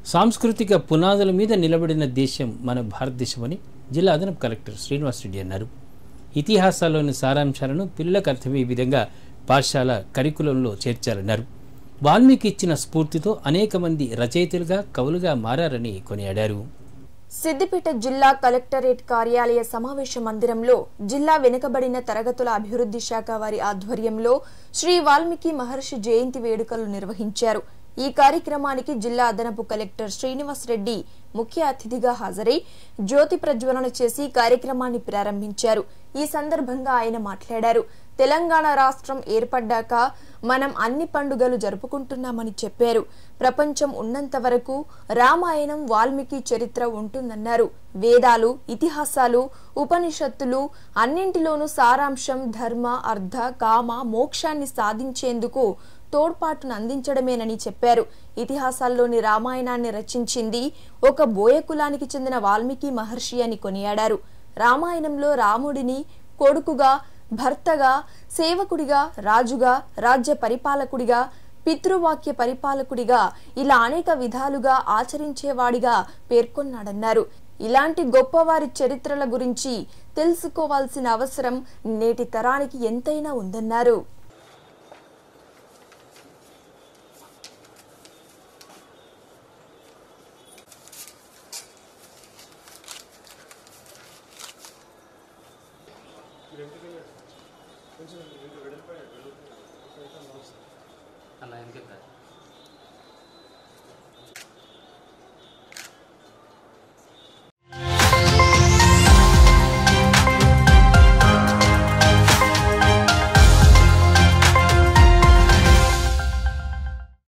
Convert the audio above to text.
సాంస్కృతిక పునాదుల మీద నిలబడిన దేశం మన భారతదేశమని జిల్లా అదనపు కలెక్టర్ శ్రీనివాస్ రెడ్డి అన్నారు ఇతిహాసాల్లోని సారాంశాలను పిల్లలకు అర్థమయ్యే విధంగా పాఠశాల కరికులంలో చేర్చాలన్నారు వాల్మీకి ఇచ్చిన స్ఫూర్తితో అనేక మంది రచయితలుగా కవులుగా మారారని కొనియాడారు సిద్దిపేట జిల్లా కలెక్టరేట్ కార్యాలయ సమావేశ మందిరంలో జిల్లా వెనుకబడిన తరగతుల అభివృద్ధి శాఖ వారి ఆధ్వర్యంలో శ్రీ వాల్మీకి మహర్షి జయంతి వేడుకలు నిర్వహించారు ఈ కార్యక్రమానికి జిల్లా అదనపు కలెక్టర్ శ్రీనివాస్ రెడ్డి ముఖ్య అతిథిగా హాజరై జ్యోతి ప్రజ్వలన చేసి కార్యక్రమాన్ని ప్రారంభించారు ఈ సందర్భంగా ఆయన మాట్లాడారు తెలంగాణ రాష్ట్రం ఏర్పడ్డాక మనం అన్ని పండుగలు జరుపుకుంటున్నామని చెప్పారు ప్రపంచం ఉన్నంత వరకు రామాయణం వాల్మీకి చరిత్ర ఉంటుందన్నారు వేదాలు ఇతిహాసాలు ఉపనిషత్తులు అన్నింటిలోనూ సారాంశం ధర్మ అర్థ కామ మోక్షాన్ని సాధించేందుకు తోడ్పాటును అందించడమేనని చెప్పారు ఇతిహాసాల్లోని రామాయణాన్ని రచించింది ఒక బోయ కులానికి చెందిన వాల్మీకి మహర్షి అని కొనియాడారు రామాయణంలో రాముడిని కొడుకుగా భర్తగా సేవకుడిగా రాజుగా రాజ్య పరిపాలకుడిగా పితృవాక్య పరిపాలకుడిగా ఇలా అనేక విధాలుగా ఆచరించేవాడిగా పేర్కొన్నాడన్నారు ఇలాంటి గొప్పవారి చరిత్రల గురించి తెలుసుకోవాల్సిన అవసరం నేటి తరానికి ఎంతైనా ఉందన్నారు అలా ఎందుకు